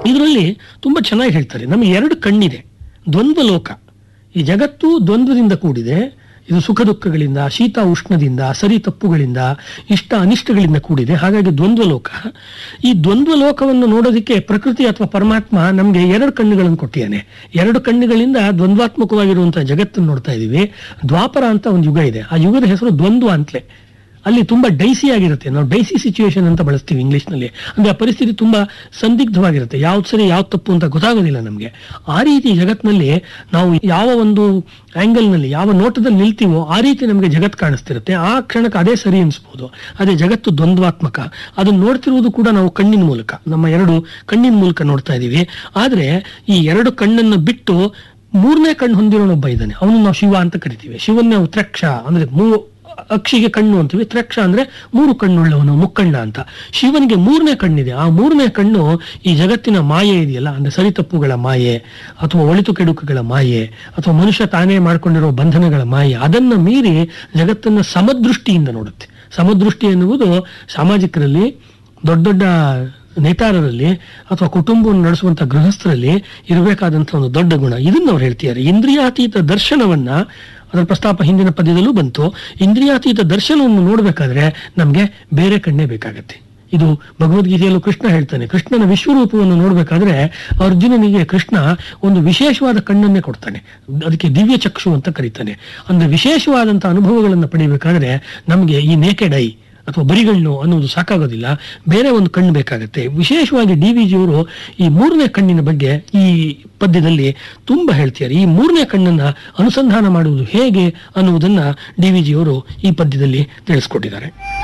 ಇದರಲ್ಲಿ ತುಂಬಾ ಚೆನ್ನಾಗಿ ಹೇಳ್ತಾರೆ ನಮಗೆ ಎರಡು ಕಣ್ಣಿದೆ ದ್ವಂದ್ವ ಲೋಕ ಈ ಜಗತ್ತು ದ್ವಂದ್ವದಿಂದ ಕೂಡಿದೆ ಇದು ಸುಖ ದುಃಖಗಳಿಂದ ಶೀತ ಉಷ್ಣದಿಂದ ಸರಿ ತಪ್ಪುಗಳಿಂದ ಇಷ್ಟ ಅನಿಷ್ಟಗಳಿಂದ ಕೂಡಿದೆ ಹಾಗಾಗಿ ದ್ವಂದ್ವ ಲೋಕ ಈ ದ್ವಂದ್ವ ಲೋಕವನ್ನು ನೋಡೋದಕ್ಕೆ ಪ್ರಕೃತಿ ಅಥವಾ ಪರಮಾತ್ಮ ನಮಗೆ ಎರಡು ಕಣ್ಣುಗಳನ್ನು ಕೊಟ್ಟಿದ್ದಾನೆ ಎರಡು ಕಣ್ಣುಗಳಿಂದ ದ್ವಂದ್ವಾತ್ಮಕವಾಗಿರುವಂತಹ ಜಗತ್ತನ್ನು ನೋಡ್ತಾ ಇದೀವಿ ದ್ವಾಪರ ಅಂತ ಒಂದು ಯುಗ ಇದೆ ಆ ಯುಗದ ಹೆಸರು ದ್ವಂದ್ವ ಅಂತಲೇ ಅಲ್ಲಿ ತುಂಬಾ ಡೈಸಿ ಆಗಿರುತ್ತೆ ನಾವು ಡೈಸಿ ಸಿಚುವೇಶನ್ ಅಂತ ಬಳಸ್ತೀವಿ ಇಂಗ್ಲಿಷ್ನಲ್ಲಿ ಅಂದ್ರೆ ಆ ಪರಿಸ್ಥಿತಿ ತುಂಬಾ ಸಂದಿಗ್ಧವಾಗಿರುತ್ತೆ ಯಾವ್ದು ಸರಿ ಯಾವ್ದು ತಪ್ಪು ಅಂತ ಗೊತ್ತಾಗೋದಿಲ್ಲ ನಮಗೆ ಆ ರೀತಿ ಜಗತ್ನಲ್ಲಿ ನಾವು ಯಾವ ಒಂದು ಆಂಗಲ್ ನಲ್ಲಿ ಯಾವ ನೋಟದಲ್ಲಿ ನಿಲ್ತೀವೋ ಆ ರೀತಿ ನಮಗೆ ಜಗತ್ ಕಾಣಿಸ್ತಿರುತ್ತೆ ಆ ಕ್ಷಣಕ್ಕೆ ಅದೇ ಸರಿ ಅನ್ಸ್ಬೋದು ಅದೇ ಜಗತ್ತು ದ್ವಂದ್ವಾತ್ಮಕ ಅದನ್ನ ನೋಡ್ತಿರುವುದು ಕೂಡ ನಾವು ಕಣ್ಣಿನ ಮೂಲಕ ನಮ್ಮ ಎರಡು ಕಣ್ಣಿನ ಮೂಲಕ ನೋಡ್ತಾ ಇದೀವಿ ಆದ್ರೆ ಈ ಎರಡು ಕಣ್ಣನ್ನು ಬಿಟ್ಟು ಮೂರನೇ ಕಣ್ಣು ಹೊಂದಿರೋನೊಬ್ಬ ಇದ್ದಾನೆ ಅವನು ನಾವು ಶಿವ ಅಂತ ಕರಿತೀವಿ ಶಿವನ್ ನಾವು ತ್ರಕ್ಷ ಅಂದ್ರೆ ಮೂ ಅಕ್ಷಿಗೆ ಕಣ್ಣು ಅಂತೀವಿ ತ್ರಕ್ಷ ಅಂದ್ರೆ ಮೂರು ಕಣ್ಣುಳ್ಳವನು ಮುಕ್ಕಣ್ಣ ಅಂತ ಶಿವನಿಗೆ ಮೂರನೇ ಕಣ್ಣಿದೆ ಆ ಮೂರನೇ ಕಣ್ಣು ಈ ಜಗತ್ತಿನ ಮಾಯೆ ಇದೆಯಲ್ಲ ಅಂದ್ರೆ ಸರಿತಪ್ಪುಗಳ ಮಾಯೆ ಅಥವಾ ಒಳಿತು ಕೆಡುಕುಗಳ ಮಾಯೆ ಅಥವಾ ಮನುಷ್ಯ ತಾನೇ ಮಾಡ್ಕೊಂಡಿರೋ ಬಂಧನಗಳ ಮಾಯೆ ಅದನ್ನ ಮೀರಿ ಜಗತ್ತನ್ನ ಸಮದೃಷ್ಟಿಯಿಂದ ನೋಡುತ್ತೆ ಸಮದೃಷ್ಟಿ ಎನ್ನುವುದು ಸಾಮಾಜಿಕರಲ್ಲಿ ದೊಡ್ಡ ದೊಡ್ಡ ನೇತಾರರಲ್ಲಿ ಅಥವಾ ಕುಟುಂಬವನ್ನು ನಡೆಸುವಂತ ಗೃಹಸ್ಥರಲ್ಲಿ ಇರಬೇಕಾದಂತ ಒಂದು ದೊಡ್ಡ ಗುಣ ಇದನ್ನ ಅವ್ರು ಹೇಳ್ತಿದ್ದಾರೆ ಇಂದ್ರಿಯಾತೀತ ದರ್ಶನವನ್ನ ಅದರ ಪ್ರಸ್ತಾಪ ಹಿಂದಿನ ಪದ್ಯದಲ್ಲೂ ಬಂತು ಇಂದ್ರಿಯಾತೀತ ದರ್ಶನವನ್ನು ನೋಡಬೇಕಾದ್ರೆ ನಮಗೆ ಬೇರೆ ಕಣ್ಣೇ ಬೇಕಾಗತ್ತೆ ಇದು ಭಗವದ್ಗೀತೆಯಲ್ಲೂ ಕೃಷ್ಣ ಹೇಳ್ತಾನೆ ಕೃಷ್ಣನ ವಿಶ್ವರೂಪವನ್ನು ನೋಡಬೇಕಾದ್ರೆ ಅರ್ಜುನನಿಗೆ ಕೃಷ್ಣ ಒಂದು ವಿಶೇಷವಾದ ಕಣ್ಣನ್ನೇ ಕೊಡ್ತಾನೆ ಅದಕ್ಕೆ ದಿವ್ಯ ಚಕ್ಷು ಅಂತ ಕರೀತಾನೆ ಅಂದ್ರೆ ವಿಶೇಷವಾದಂತ ಅನುಭವಗಳನ್ನು ಪಡಿಬೇಕಾದ್ರೆ ನಮಗೆ ಈ ನೇಕೆಡ್ ಐ ಅಥವಾ ಬರಿಗಣ್ಣು ಅನ್ನೋದು ಸಾಕಾಗೋದಿಲ್ಲ ಬೇರೆ ಒಂದು ಕಣ್ಣು ಬೇಕಾಗತ್ತೆ ವಿಶೇಷವಾಗಿ ಡಿ ವಿ ಜಿಯವರು ಈ ಮೂರನೇ ಕಣ್ಣಿನ ಬಗ್ಗೆ ಈ ಪದ್ಯದಲ್ಲಿ ತುಂಬಾ ಹೇಳ್ತಿದ್ದಾರೆ ಈ ಮೂರನೇ ಕಣ್ಣನ್ನ ಅನುಸಂಧಾನ ಮಾಡುವುದು ಹೇಗೆ ಅನ್ನುವುದನ್ನ ಡಿ ವಿ ಜಿಯವರು ಈ ಪದ್ಯದಲ್ಲಿ ತಿಳಿಸ್ಕೊಟ್ಟಿದ್ದಾರೆ